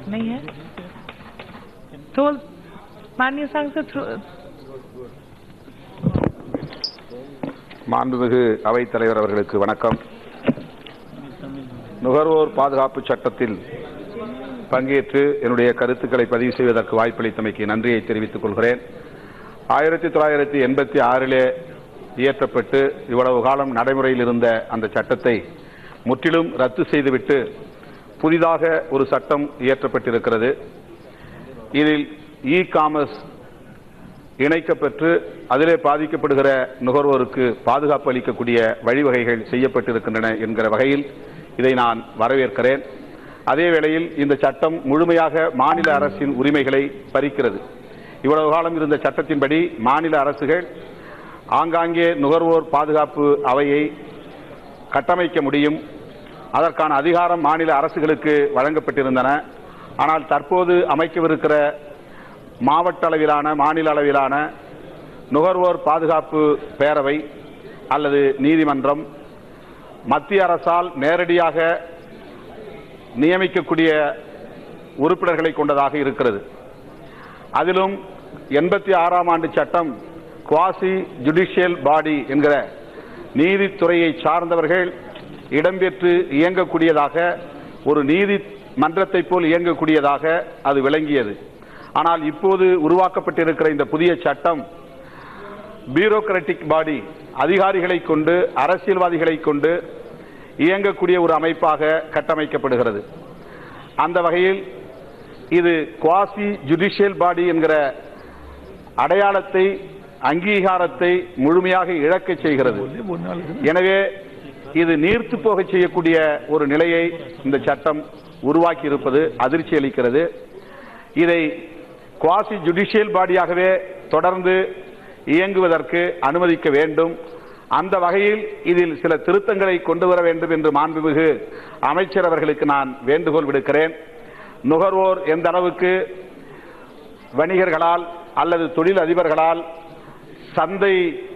नहीं है तो माननीय सांसद थ्रू- மாண்புமிகு அவைத் தலைவர் அவர்களுக்கு வணக்கம் நுகர்வோர் பாதுகாப்பு சட்டத்தில் பங்கேற்று என்னுடைய கருத்துக்களை பதிவு செய்வதற்கு வாய்ப்பளித்தமைக்கு நன்றியை தெரிவித்துக் கொள்கிறேன் ஆயிரத்தி தொள்ளாயிரத்தி எண்பத்தி ஆறிலே இயற்றப்பட்டு இவ்வளவு காலம் நடைமுறையில் இருந்த அந்த சட்டத்தை முற்றிலும் ரத்து செய்துவிட்டு புதிதாக ஒரு சட்டம் இயற்றப்பட்டிருக்கிறது இதில் இ காமர்ஸ் இணைக்கப்பெற்று அதிலே பாதிக்கப்படுகிற நுகர்வோருக்கு பாதுகாப்பு அளிக்கக்கூடிய வழிவகைகள் செய்யப்பட்டிருக்கின்றன என்கிற வகையில் இதை நான் வரவேற்கிறேன் அதே வேளையில் இந்த சட்டம் முழுமையாக மாநில அரசின் உரிமைகளை பறிக்கிறது இவ்வளவு காலம் இருந்த சட்டத்தின்படி மாநில அரசுகள் ஆங்காங்கே நுகர்வோர் பாதுகாப்பு அவையை கட்டமைக்க முடியும் அதற்கான அதிகாரம் மாநில அரசுகளுக்கு வழங்கப்பட்டிருந்தன ஆனால் தற்போது அமைக்கவிருக்கிற மாவட்ட அளவிலான மாநில அளவிலான நுகர்வோர் பாதுகாப்பு பேரவை அல்லது நீதிமன்றம் மத்திய அரசால் நேரடியாக நியமிக்கக்கூடிய உறுப்பினர்களை கொண்டதாக இருக்கிறது அதிலும் எண்பத்தி ஆறாம் ஆண்டு சட்டம் குவாசி ஜுடிஷியல் பாடி என்கிற நீதித்துறையை சார்ந்தவர்கள் இடம்பெற்று இயங்கக்கூடியதாக ஒரு நீதி மன்றத்தை போல் இயங்கக்கூடியதாக அது விளங்கியது ஆனால் இப்போது உருவாக்கப்பட்டிருக்கிற இந்த புதிய சட்டம் பியூரோக்ராட்டிக் பாடி அதிகாரிகளை கொண்டு அரசியல்வாதிகளை கொண்டு இயங்கக்கூடிய ஒரு அமைப்பாக கட்டமைக்கப்படுகிறது அந்த வகையில் இது குவாசி ஜுடிஷியல் பாடி என்கிற அடையாளத்தை அங்கீகாரத்தை முழுமையாக இழக்கச் செய்கிறது எனவே இது நீர்த்து போக செய்யக்கூடிய ஒரு நிலையை இந்த சட்டம் உருவாக்கி இருப்பது அதிர்ச்சி அளிக்கிறது இதை குவாசி ஜுடிஷியல் பாடியாகவே தொடர்ந்து இயங்குவதற்கு அனுமதிக்க வேண்டும் அந்த வகையில் இதில் சில திருத்தங்களை கொண்டு வர வேண்டும் என்று மாண்புமிகு அமைச்சர் அவர்களுக்கு நான் வேண்டுகோள் விடுக்கிறேன் நுகர்வோர் எந்த அளவுக்கு வணிகர்களால் அல்லது தொழில் அதிபர்களால் சந்தை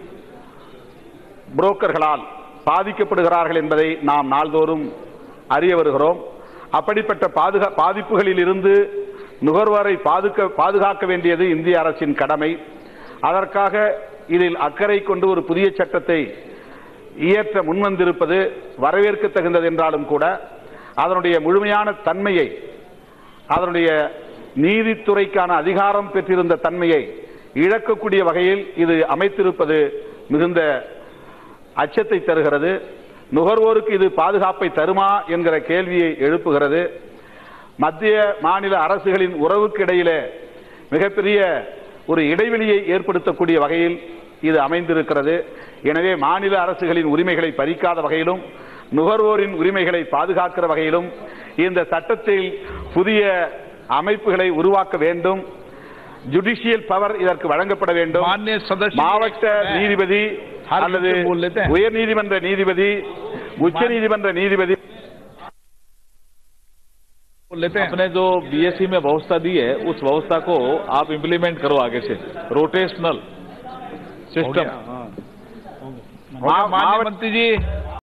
புரோக்கர்களால் பாதிக்கப்படுகிறார்கள் என்பதை நாம் நாள்தோறும் அறிய வருகிறோம் அப்படிப்பட்ட பாதுகா பாதிப்புகளில் இருந்து நுகர்வோரை பாதுக்க பாதுகாக்க வேண்டியது இந்திய அரசின் கடமை அதற்காக இதில் அக்கறை கொண்டு ஒரு புதிய சட்டத்தை இயற்ற முன்வந்திருப்பது வரவேற்க தகுந்தது என்றாலும் கூட அதனுடைய முழுமையான தன்மையை அதனுடைய நீதித்துறைக்கான அதிகாரம் பெற்றிருந்த தன்மையை இழக்கக்கூடிய வகையில் இது அமைத்திருப்பது மிகுந்த அச்சத்தை தருகிறது நுகர்வோருக்கு இது பாதுகாப்பை தருமா என்கிற கேள்வியை எழுப்புகிறது மத்திய மாநில அரசுகளின் உறவுக்கு இடையிலே மிகப்பெரிய ஒரு இடைவெளியை ஏற்படுத்தக்கூடிய வகையில் இது அமைந்திருக்கிறது எனவே மாநில அரசுகளின் உரிமைகளை பறிக்காத வகையிலும் நுகர்வோரின் உரிமைகளை பாதுகாக்கிற வகையிலும் இந்த சட்டத்தில் புதிய அமைப்புகளை உருவாக்க வேண்டும் ஜுடிஷியல் பவர் இதற்கு வழங்கப்பட வேண்டும் मान्य सदस्य மாவட்ட நீதிபதி हर அல்லது विषय बोल लेते हैं। உயர் நீதிமன்ற நீதிபதி உச்ச நீதிமன்ற நீதிபதி बोल लेते हैं आपने जो बीएससी में व्यवस्था दी है उस व्यवस्था को आप इम्प्लीमेंट करो आगे से रोटेशनल हो सिस्टम गया, हाँ। हो गया। माननीय मंत्री जी